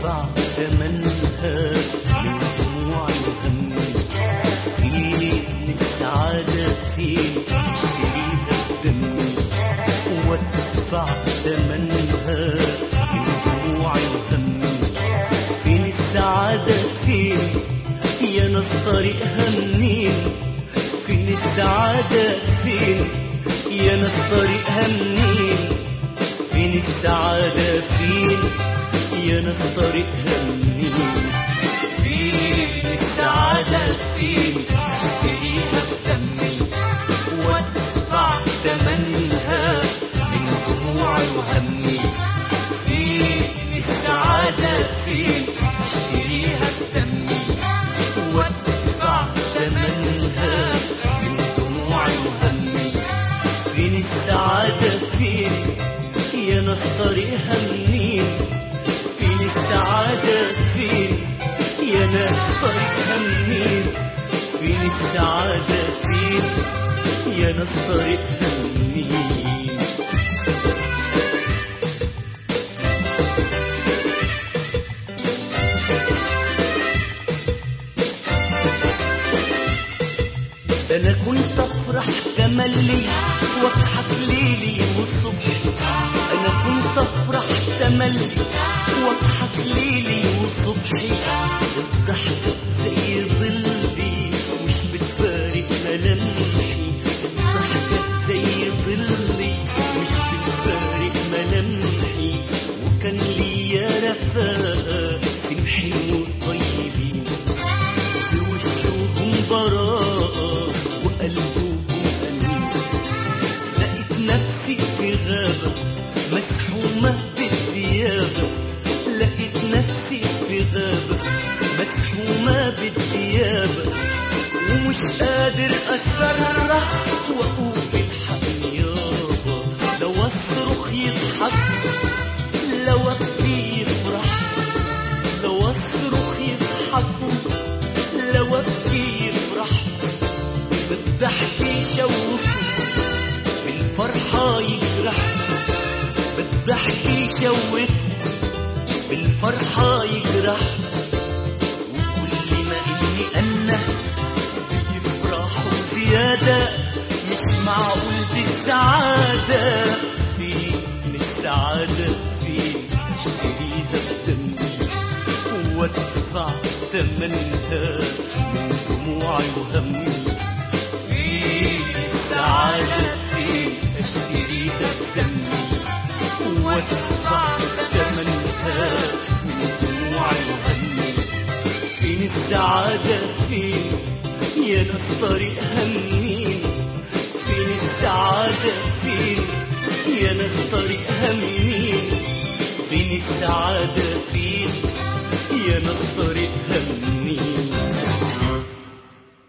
وادفع تمنها من دموعي وهمي فين السعادة فين اشتريها بدمي وادفع تمنها من دموعي وهمي فين السعادة فين يا ناس طريقها منين فين السعادة فين يا ناس طريقها منين فين السعادة فين يا ناس طريقها منين فين السعادة فين اشتريها بدمي وادفع تمنها من دموعي وهمي فين السعادة فين اشتريها بدمي وادفع تمنها من دموعي وهمي فين السعادة فين يا ناس طريقها منين فين السعادة فين يا ناس طريقها منين فين السعادة فين يا ناس طريقها منين انا كنت افرح تملي واضحك ليلي وصبحي انا كنت افرح تملي واضحك ليلي وصبحي الضحكة زي ظلي مش بتفارق ملامحي الضحكة زي ظلي مش بتفارق ملامحي وكان ليا رفاقة سمحي وطيبين في وشهم براءة وقلبهم أمين لقيت نفسي في غابة مسحومة بالديابة لقيت نفسي في غابة مسحومة بالديابة ومش قادر أصرخ وأقول الحق يابا لو أصرخ يضحك لو أبكي يفرح لو أصرخ يضحكوا لو أبكي يفرح بالضحك يشوفوا بالفرحة يجرح بالضحك يشوك بالفرحة يجرح وكل ما إني أنا بيفرحوا زيادة مش معقول بالسعادة فين السعادة فين اشتريها بدمي وادفع تمنها من دموعي وهمي فين السعادة فين اشتريها بدمي وادفع تمنها من دموعي وهمي فين السعادة فين يا ناس طريقها منين فين السعادة فين يا ناس طريقها منين